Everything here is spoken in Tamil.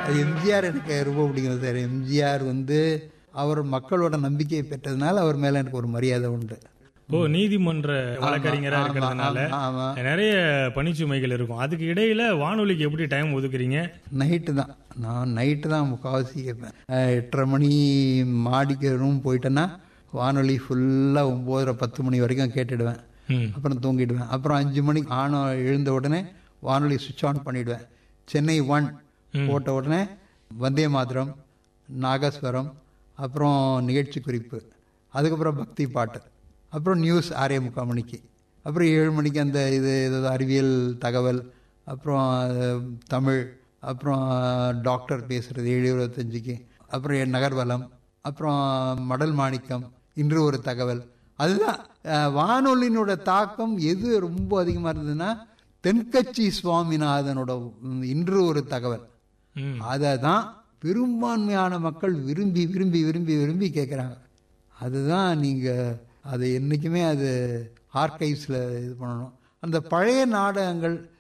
அது எம்ஜிஆர் எனக்கு ரொம்ப பிடிக்கும் சார் எம்ஜிஆர் வந்து அவர் மக்களோட நம்பிக்கையை பெற்றதுனால அவர் மேல எனக்கு ஒரு மரியாதை உண்டு ஓ நீதிமன்ற வழக்கறிஞரா ஆமா, இருக்கிறதுனால ஆமா, ஆமா. நிறைய பணிச்சுமைகள் இருக்கும் அதுக்கு இடையில வானொலிக்கு எப்படி டைம் ஒதுக்குறீங்க நைட்டு தான் நான் நைட்டு தான் முக்கால்வாசி கேட்பேன் அஹ் எட்டரை மணி மாடிக்கு ரூம் போயிட்டேன்னா வானொலி ஃபுல்லாக ஒம்போதரை பத்து மணி வரைக்கும் கேட்டுடுவேன் ம். அப்புறம் தூங்கிடுவேன் அப்புறம் அஞ்சு மணிக்கு ஆன எழுந்த உடனே வானொலி சுவிட்ச் ஆன் பண்ணிடுவேன் சென்னை ஒன் போட்ட உடனே வந்தே மாதரம் நாகஸ்வரம் அப்புறம் நிகழ்ச்சி குறிப்பு அதுக்கப்புறம் பக்தி பாட்டு அப்புறம் நியூஸ் ஆறே முக்கால் மணிக்கு அப்புறம் ஏழு மணிக்கு அந்த இது ஏதாவது அறிவியல் தகவல் அப்புறம் அஹ், தமிழ் அப்புறம் டாக்டர் பேசுறது ஏழு இருபத்தஞ்சுக்கு அப்புறம் என் நகர்வலம் அப்புறம் மடல் மாணிக்கம் இன்று ஒரு தகவல் அதுதான் அஹ், வானொலியினோட தாக்கம் எது ரொம்ப அதிகமாக இருந்ததுன்னா தென்கட்சி சுவாமிநாதனோட ம், இன்று ஒரு தகவல் ம். அதை தான் பெரும்பான்மையான மக்கள் விரும்பி விரும்பி விரும்பி விரும்பி கேட்குறாங்க அதுதான் நீங்கள் அது என்றைக்குமே அது ஆர்கைவ்ஸில் இது பண்ணணும் அந்த பழைய நாடகங்கள்